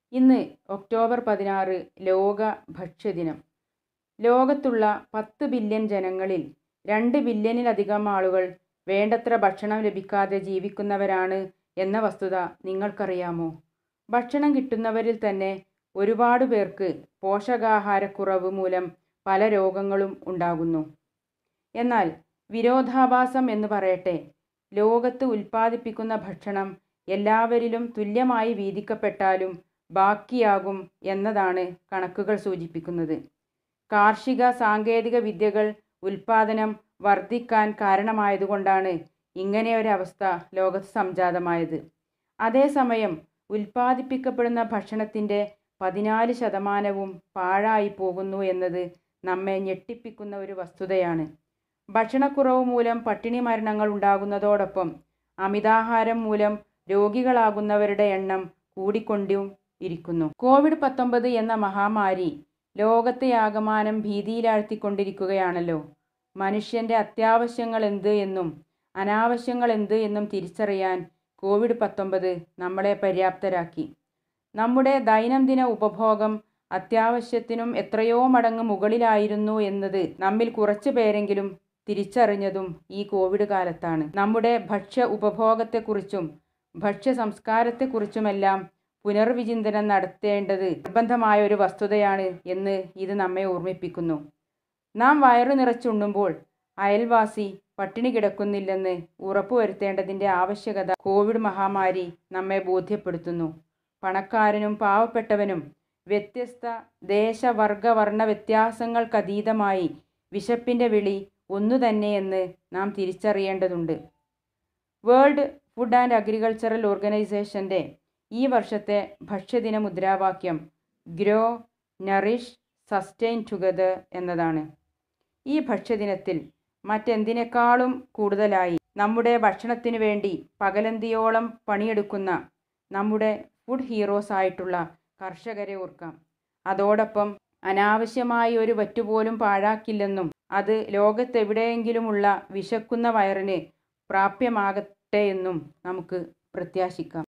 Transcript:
ഇന്ന് ഒക്ടോബർ പതിനാറ് ലോക ഭക്ഷ്യദിനം ലോകത്തുള്ള പത്ത് ബില്യൺ ജനങ്ങളിൽ രണ്ട് ബില്യണിലധികം ആളുകൾ വേണ്ടത്ര ഭക്ഷണം ലഭിക്കാതെ ജീവിക്കുന്നവരാണ് എന്ന വസ്തുത നിങ്ങൾക്കറിയാമോ ഭക്ഷണം കിട്ടുന്നവരിൽ തന്നെ ഒരുപാട് പേർക്ക് പോഷകാഹാരക്കുറവ് മൂലം പല രോഗങ്ങളും ഉണ്ടാകുന്നു എന്നാൽ വിരോധാഭാസം എന്ന് പറയട്ടെ ലോകത്ത് ഉൽപ്പാദിപ്പിക്കുന്ന ഭക്ഷണം എല്ലാവരിലും തുല്യമായി വീതിക്കപ്പെട്ടാലും ബാക്കിയാകും എന്നതാണ് കണക്കുകൾ സൂചിപ്പിക്കുന്നത് കാർഷിക സാങ്കേതിക വിദ്യകൾ ഉൽപ്പാദനം വർദ്ധിക്കാൻ കാരണമായതുകൊണ്ടാണ് ഇങ്ങനെയൊരവസ്ഥ ലോകത്ത് സംജാതമായത് അതേസമയം ഉൽപ്പാദിപ്പിക്കപ്പെടുന്ന ഭക്ഷണത്തിൻ്റെ പതിനാല് ശതമാനവും പാഴായി പോകുന്നു എന്നത് നമ്മെ ഞെട്ടിപ്പിക്കുന്ന ഒരു വസ്തുതയാണ് ഭക്ഷണക്കുറവ് മൂലം പട്ടിണി മരണങ്ങൾ ഉണ്ടാകുന്നതോടൊപ്പം അമിതാഹാരം മൂലം രോഗികളാകുന്നവരുടെ എണ്ണം കൂടിക്കൊണ്ടും ഇരിക്കുന്നു കോവിഡ് പത്തൊമ്പത് എന്ന മഹാമാരി ലോകത്തെ ആകമാനം ഭീതിയിലാഴ്ത്തിക്കൊണ്ടിരിക്കുകയാണല്ലോ മനുഷ്യൻ്റെ അത്യാവശ്യങ്ങൾ എന്ത് എന്നും അനാവശ്യങ്ങൾ എന്ത് എന്നും തിരിച്ചറിയാൻ കോവിഡ് പത്തൊമ്പത് നമ്മളെ പര്യാപ്തരാക്കി നമ്മുടെ ദൈനംദിന ഉപഭോഗം അത്യാവശ്യത്തിനും എത്രയോ മടങ്ങ് മുകളിലായിരുന്നു എന്നത് നമ്മിൽ കുറച്ചു പേരെങ്കിലും തിരിച്ചറിഞ്ഞതും ഈ കോവിഡ് കാലത്താണ് നമ്മുടെ ഭക്ഷ്യ ഉപഭോഗത്തെക്കുറിച്ചും ഭക്ഷ്യ സംസ്കാരത്തെക്കുറിച്ചുമെല്ലാം പുനർവിചിന്തനം നടത്തേണ്ടത് നിർബന്ധമായ ഒരു വസ്തുതയാണ് എന്ന് ഇത് നമ്മെ ഓർമ്മിപ്പിക്കുന്നു നാം വയറു നിറച്ചുണ്ണുമ്പോൾ അയൽവാസി പട്ടിണി കിടക്കുന്നില്ലെന്ന് ഉറപ്പുവരുത്തേണ്ടതിൻ്റെ ആവശ്യകത കോവിഡ് മഹാമാരി നമ്മെ ബോധ്യപ്പെടുത്തുന്നു പണക്കാരനും പാവപ്പെട്ടവനും വ്യത്യസ്ത ദേശവർഗ വർണ്ണ വ്യത്യാസങ്ങൾക്കതീതമായി വിശപ്പിൻ്റെ വിളി ഒന്നു തന്നെയെന്ന് നാം തിരിച്ചറിയേണ്ടതുണ്ട് വേൾഡ് ഫുഡ് ആൻഡ് അഗ്രികൾച്ചറൽ ഓർഗനൈസേഷൻ്റെ ഈ വർഷത്തെ ഭക്ഷ്യദിന മുദ്രാവാക്യം ഗ്രോ നറിഷ് സസ്റ്റെയിൻ ടുഗദർ എന്നതാണ് ഈ ഭക്ഷ്യദിനത്തിൽ മറ്റെന്തിനേക്കാളും കൂടുതലായി നമ്മുടെ ഭക്ഷണത്തിനു വേണ്ടി പകലന്തിയോളം പണിയെടുക്കുന്ന നമ്മുടെ ഫുഡ് ഹീറോസ് ആയിട്ടുള്ള കർഷകരെ ഓർക്കാം അതോടൊപ്പം അനാവശ്യമായി ഒരു വറ്റുപോലും പാഴാക്കില്ലെന്നും അത് ലോകത്തെവിടെയെങ്കിലുമുള്ള വിശക്കുന്ന വയറിന് പ്രാപ്യമാകട്ടെ എന്നും നമുക്ക് പ്രത്യാശിക്കാം